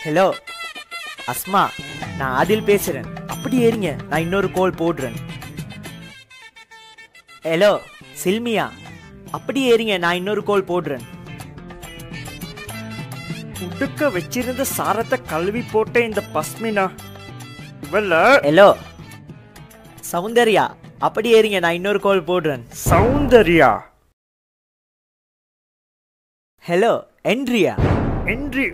Hello Asma நான் ஆதில் பேசுறேன் அப்படி ஏறிங்க நான் இன்னொரு கோல் போடுறேன் ஹலோ சில்மியா அப்படி ஏறிங்க நான் இன்னொரு கோல் போடுறேன் உடுக்க வச்சிருந்த சாரத்தை கழுவி போட்ட இந்த பஸ்மினா இவல்ல ஹலோ சௌந்தர்யா அப்படி ஏறிங்க நான் இன்னொரு கோல் போடுறேன் சௌந்தர்யா ஹலோ என்ட்ரியா என்று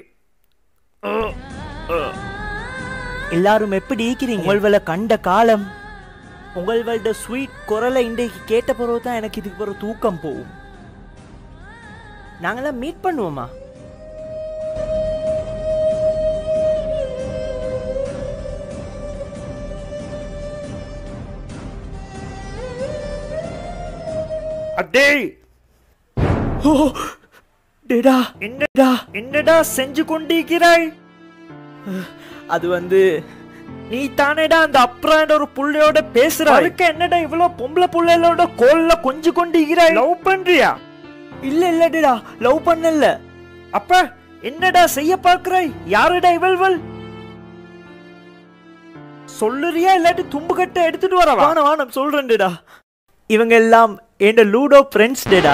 எல்லாரும் எப்படி இருக்கிறீங்க உங்கள்வல கண்ட காலம் உங்கள்வல்ட ஸ்வீட் குரலை இன்றைக்கு கேட்ட பிறகு தான் எனக்கு இதுக்கு பிறகு தூக்கம் போகும் நாங்களாம் மீட் பண்ணுவோமா அடே ஓ டேடா என்னடா என்னடா செஞ்சு கொண்டிருக்கிறாய் அது வந்து நீ தானேடா அந்த அப்ராண்ட் ஒரு புள்ளையோட பேசுற அதுக்கு என்னடா இவ்வளவு பொம்பளை புள்ளைகளோட கோல்ல கொஞ்சு கொண்டிருக்கிறாய் லவ் பண்றியா இல்ல இல்ல டேடா லவ் பண்ணல அப்ப என்னடா செய்ய பாக்குறாய் யாருடா இவள்வள் சொல்லுறியா இல்லாட்டி தும்பு கட்ட எடுத்துட்டு வரவா வானம் வானம் சொல்றேன் டேடா இவங்க எல்லாம் என் லூடோ ஃப்ரெண்ட்ஸ் டேடா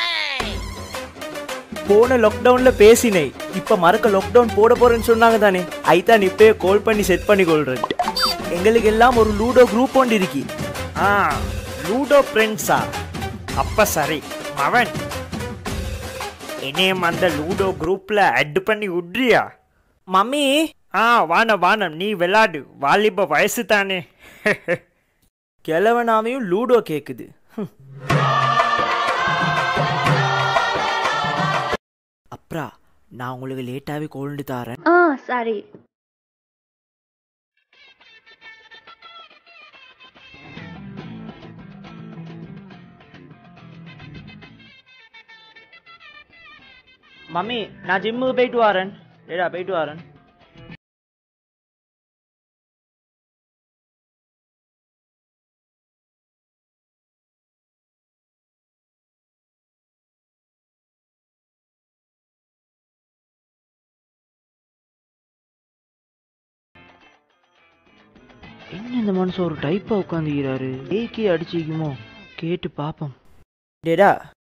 போன லாக்டவுன்ல பேசினேன் இப்ப மறக்க லாக்டவுன் போட போறேன்னு சொன்னாங்க தானே ஐதான் இப்பயே கால் பண்ணி செட் பண்ணி கொள்றேன் எங்களுக்கு எல்லாம் ஒரு லூடோ குரூப் ஒன்று இருக்கி ஆ லூடோ ஃப்ரெண்ட்ஸா அப்ப சரி அவன் என்னையும் அந்த லூடோ குரூப்ல அட் பண்ணி விட்றியா மம்மி ஆ வானம் வானம் நீ விளாடு வாலிப வயசு தானே கிழவனாமையும் லூடோ கேக்குது ஹம். அப்ரா நான் உங்களுக்கு லேட்டாவே கோல்டு தாரேன் ஆ சரி மம்மி நான் ஜிம்முக்கு போயிட்டு வரேன் டேடா போயிட்டு வரேன் என்ன இந்த மனுஷன் ஒரு டைப்பா உட்காந்துக்கிறாரு ஏக்கே அடிச்சிக்குமோ கேட்டு பாப்போம் டேடா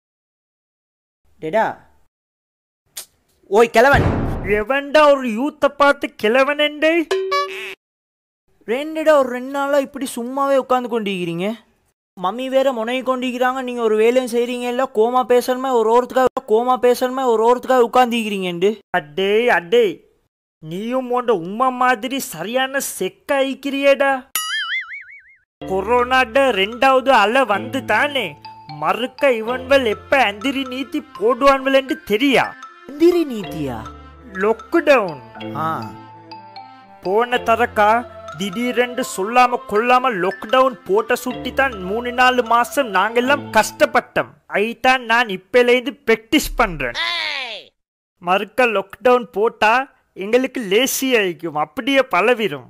டேடா ஓய் கிழவன் எவன்டா ஒரு யூத்தை பார்த்து கிழவனண்டே ரெண்டுடா ஒரு ரெண்டு நாளா இப்படி சும்மாவே உட்காந்து கொண்டிருக்கிறீங்க மம்மி வேற முனையை கொண்டிருக்கிறாங்க நீங்க ஒரு வேலையும் செய்றீங்க இல்ல கோமா பேசணுமே ஒரு ஓரத்துக்காக கோமா பேசணுமே ஒரு ஓரத்துக்காக உட்காந்துக்கிறீங்கண்டு அடே அடே நீயும் உண்ட உம்மா மாதிரி சரியான செக்க ஐக்கிறியேடா கொரோனாட ரெண்டாவது அலை வந்து தானே மறுக்க இவன்கள் எப்ப அந்திரி நீத்தி போடுவான்வலன்னு தெரியா எந்திரி நீத்தியா லாக்டவுன் ஆ போன தரக்கா திடீரென்று சொல்லாம கொள்ளாம லாக்டவுன் போட்ட சுட்டி தான் மூணு நாலு மாசம் நாங்கெல்லாம் கஷ்டப்பட்டோம் ஐதான் நான் இப்பலேருந்து பிராக்டிஸ் பண்றேன் மறுக்க லாக்டவுன் போட்டா எங்களுக்கு லேசி ஆயிக்கும் அப்படியே பழவிடும்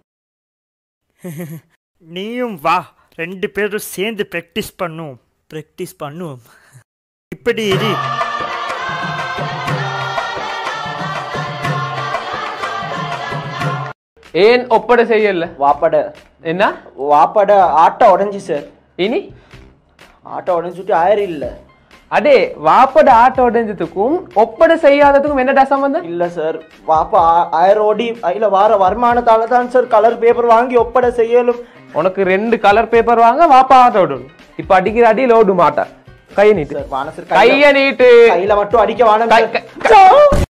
நீயும் வா ரெண்டு பேரும் சேர்ந்து பிராக்டிஸ் பண்ணுவோம் ப்ராக்டிஸ் பண்ணுவோம் இப்படி இரு ஏன் ஒப்படை செய்யல வாப்பட என்ன வாப்பட ஆட்டோ உடஞ்சி சார் இனி ஆட்டோ உடஞ்சுட்டு ஆயிரம் இல்ல அடே வாப்பட ஆட்ட உடைஞ்சதுக்கும் ஒப்படை செய்யாததுக்கும் என்னடா சம்பந்தம் இல்ல சார் வாப்பா ஆ- ஆயிரம் ஓடி இல்ல வார வருமானத்தால தான் சார் கலர் பேப்பர் வாங்கி ஒப்படை செய்யலும் உனக்கு ரெண்டு கலர் பேப்பர் வாங்க வாப்பா ஆட்ட விடணும் இப்ப அடிக்கிற அடி லோடு மாட்டா கைய நீட்டு சார் வான சார் கைய நீட்டு கையில மட்டும் அடிக்க வானம் கை- சார். கை-